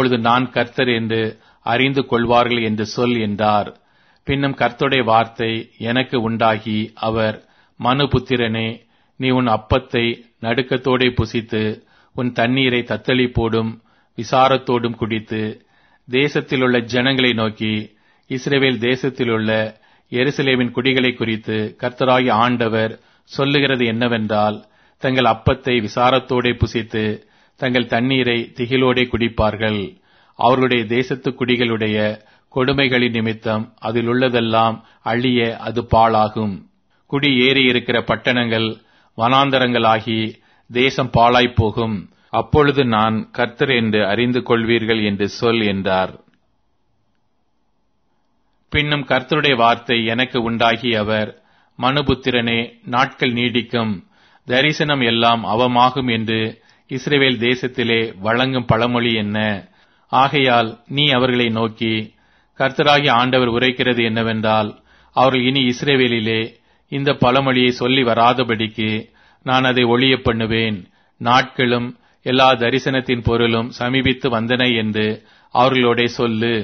அப்பொழுது நான் கர்த்தர் என்று அறிந்து கொள்வார்கள் என்று சொல் என்றார் பின்னும் கர்த்தருடைய வார்த்தை எனக்கு உண்டாகி அவர் மனுபுத்திரனே நீ உன் அப்பத்தை நடுக்கத்தோடே புசித்து உன் தண்ணீரை தத்தளிப்போடும் விசாரத்தோடும் குடித்து தேசத்திலுள்ள ஜனங்களை நோக்கி இஸ்ரேவேல் தேசத்திலுள்ள எருசலேமின் குடிகளை குறித்து கர்த்தராகி ஆண்டவர் சொல்லுகிறது என்னவென்றால் தங்கள் அப்பத்தை விசாரத்தோடே புசித்து தங்கள் தண்ணீரை திகிலோடே குடிப்பார்கள் அவர்களுடைய தேசத்து குடிகளுடைய கொடுமைகளின் நிமித்தம் அதில் உள்ளதெல்லாம் அழிய அது பாழாகும் குடி ஏறி இருக்கிற பட்டணங்கள் வனாந்தரங்களாகி தேசம் பாழாய்ப் போகும் அப்பொழுது நான் கர்த்தர் என்று அறிந்து கொள்வீர்கள் என்று சொல் என்றார் பின்னும் கர்த்தருடைய வார்த்தை எனக்கு உண்டாகி அவர் மனுபுத்திரனே நாட்கள் நீடிக்கும் தரிசனம் எல்லாம் அவமாகும் என்று இஸ்ரேவேல் தேசத்திலே வழங்கும் பழமொழி என்ன ஆகையால் நீ அவர்களை நோக்கி கர்த்தராகி ஆண்டவர் உரைக்கிறது என்னவென்றால் அவர்கள் இனி இஸ்ரேவேலிலே இந்த பழமொழியை சொல்லி வராதபடிக்கு நான் அதை ஒளிய பண்ணுவேன் நாட்களும் எல்லா தரிசனத்தின் பொருளும் சமீபித்து வந்தன என்று அவர்களோடே சொல்லு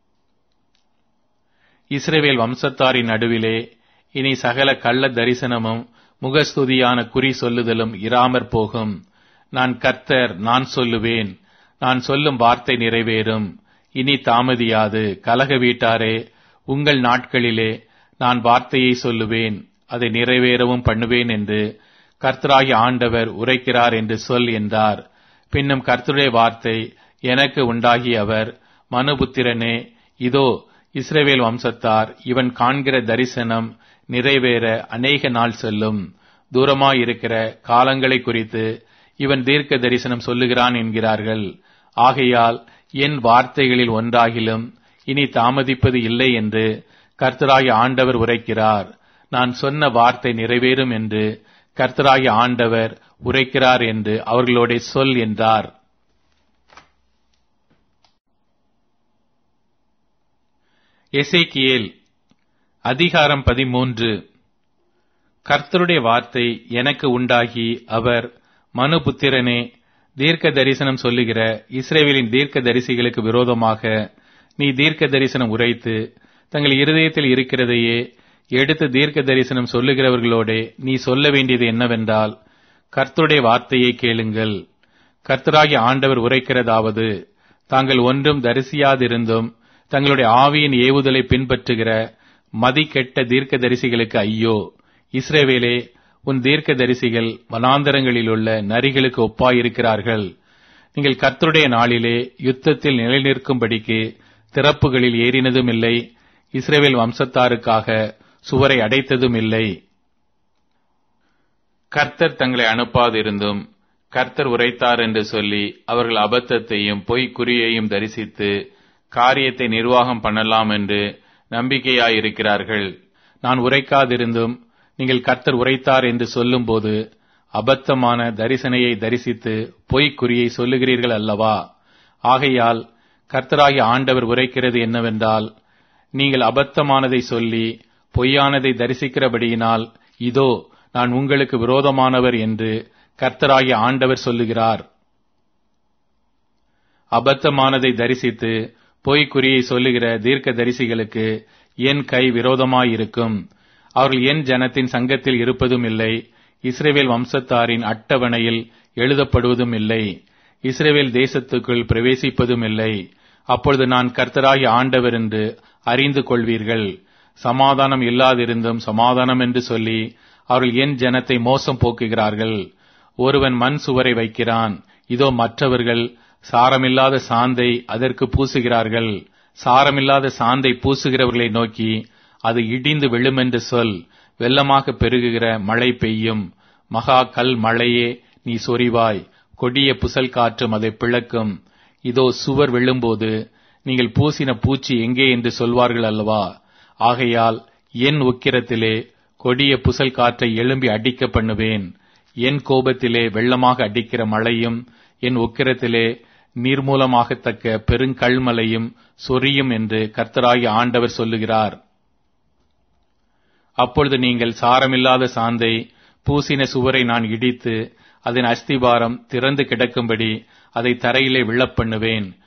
இஸ்ரேவேல் வம்சத்தாரின் நடுவிலே இனி சகல கள்ள தரிசனமும் முகஸ்துதியான குறி சொல்லுதலும் இராமற் போகும் நான் கர்த்தர் நான் சொல்லுவேன் நான் சொல்லும் வார்த்தை நிறைவேறும் இனி தாமதியாது கலக வீட்டாரே உங்கள் நாட்களிலே நான் வார்த்தையை சொல்லுவேன் அதை நிறைவேறவும் பண்ணுவேன் என்று கர்த்தராகி ஆண்டவர் உரைக்கிறார் என்று சொல் என்றார் பின்னும் கர்த்தருடைய வார்த்தை எனக்கு உண்டாகி அவர் மனுபுத்திரனே இதோ இஸ்ரேவேல் வம்சத்தார் இவன் காண்கிற தரிசனம் நிறைவேற அநேக நாள் செல்லும் தூரமாயிருக்கிற காலங்களை குறித்து இவன் தீர்க்க தரிசனம் சொல்லுகிறான் என்கிறார்கள் ஆகையால் என் வார்த்தைகளில் ஒன்றாகிலும் இனி தாமதிப்பது இல்லை என்று கர்த்தராகி ஆண்டவர் உரைக்கிறார் நான் சொன்ன வார்த்தை நிறைவேறும் என்று கர்த்தராகி ஆண்டவர் உரைக்கிறார் என்று அவர்களோட சொல் என்றார் எசேக்கியேல் அதிகாரம் பதிமூன்று கர்த்தருடைய வார்த்தை எனக்கு உண்டாகி அவர் மனுபுத்திரனே தீர்க்க தரிசனம் சொல்லுகிற இஸ்ரேவேலின் தீர்க்க தரிசிகளுக்கு விரோதமாக நீ தீர்க்க தரிசனம் உரைத்து தங்கள் இருதயத்தில் இருக்கிறதையே எடுத்து தீர்க்க தரிசனம் சொல்லுகிறவர்களோடே நீ சொல்ல வேண்டியது என்னவென்றால் கர்த்தருடைய வார்த்தையை கேளுங்கள் கர்த்தராகி ஆண்டவர் உரைக்கிறதாவது தாங்கள் ஒன்றும் தரிசியாதிருந்தும் தங்களுடைய ஆவியின் ஏவுதலை பின்பற்றுகிற மதிக்கெட்ட தீர்க்க தரிசிகளுக்கு ஐயோ இஸ்ரேவேலே உன் தீர்க்க தரிசிகள் வனாந்தரங்களில் உள்ள நரிகளுக்கு ஒப்பாயிருக்கிறார்கள் நீங்கள் கர்த்தருடைய நாளிலே யுத்தத்தில் நிலைநிற்கும்படிக்கு திறப்புகளில் ஏறினதும் இல்லை இஸ்ரேவேல் வம்சத்தாருக்காக சுவரை அடைத்ததும் இல்லை கர்த்தர் தங்களை அனுப்பாதிருந்தும் கர்த்தர் உரைத்தார் என்று சொல்லி அவர்கள் அபத்தத்தையும் பொய் குறியையும் தரிசித்து காரியத்தை நிர்வாகம் பண்ணலாம் என்று நம்பிக்கையாயிருக்கிறார்கள் நான் உரைக்காதிருந்தும் நீங்கள் கர்த்தர் உரைத்தார் என்று சொல்லும்போது அபத்தமான தரிசனையை தரிசித்து பொய்க்குறியை சொல்லுகிறீர்கள் அல்லவா ஆகையால் கர்த்தராகி ஆண்டவர் உரைக்கிறது என்னவென்றால் நீங்கள் அபத்தமானதை சொல்லி பொய்யானதை தரிசிக்கிறபடியினால் இதோ நான் உங்களுக்கு விரோதமானவர் என்று கர்த்தராகி ஆண்டவர் சொல்லுகிறார் அபத்தமானதை தரிசித்து பொய்க்குறியை சொல்லுகிற தீர்க்க தரிசிகளுக்கு என் கை விரோதமாயிருக்கும் அவர்கள் என் ஜனத்தின் சங்கத்தில் இருப்பதும் இல்லை இஸ்ரேவேல் வம்சத்தாரின் அட்டவணையில் எழுதப்படுவதும் இல்லை இஸ்ரேவேல் தேசத்துக்குள் பிரவேசிப்பதும் இல்லை அப்பொழுது நான் கர்த்தராகி ஆண்டவர் என்று அறிந்து கொள்வீர்கள் சமாதானம் இல்லாதிருந்தும் சமாதானம் என்று சொல்லி அவர்கள் என் ஜனத்தை மோசம் போக்குகிறார்கள் ஒருவன் மண் சுவரை வைக்கிறான் இதோ மற்றவர்கள் சாரமில்லாத சாந்தை அதற்கு பூசுகிறார்கள் சாரமில்லாத சாந்தை பூசுகிறவர்களை நோக்கி அது இடிந்து விழுமென்று சொல் வெள்ளமாக பெருகுகிற மழை பெய்யும் மகா கல் மழையே நீ சொரிவாய் கொடிய புசல் காற்றும் அதை பிளக்கும் இதோ சுவர் விழும்போது நீங்கள் பூசின பூச்சி எங்கே என்று சொல்வார்கள் அல்லவா ஆகையால் என் உக்கிரத்திலே கொடிய புசல் காற்றை எழும்பி அடிக்க பண்ணுவேன் என் கோபத்திலே வெள்ளமாக அடிக்கிற மழையும் என் உக்கிரத்திலே நீர்மூலமாகத்தக்க பெருங்கல்மலையும் சொரியும் என்று கர்த்தராகி ஆண்டவர் சொல்லுகிறார் அப்பொழுது நீங்கள் சாரமில்லாத சாந்தை பூசின சுவரை நான் இடித்து அதன் அஸ்திபாரம் திறந்து கிடக்கும்படி அதை தரையிலே விழப்பண்ணுவேன்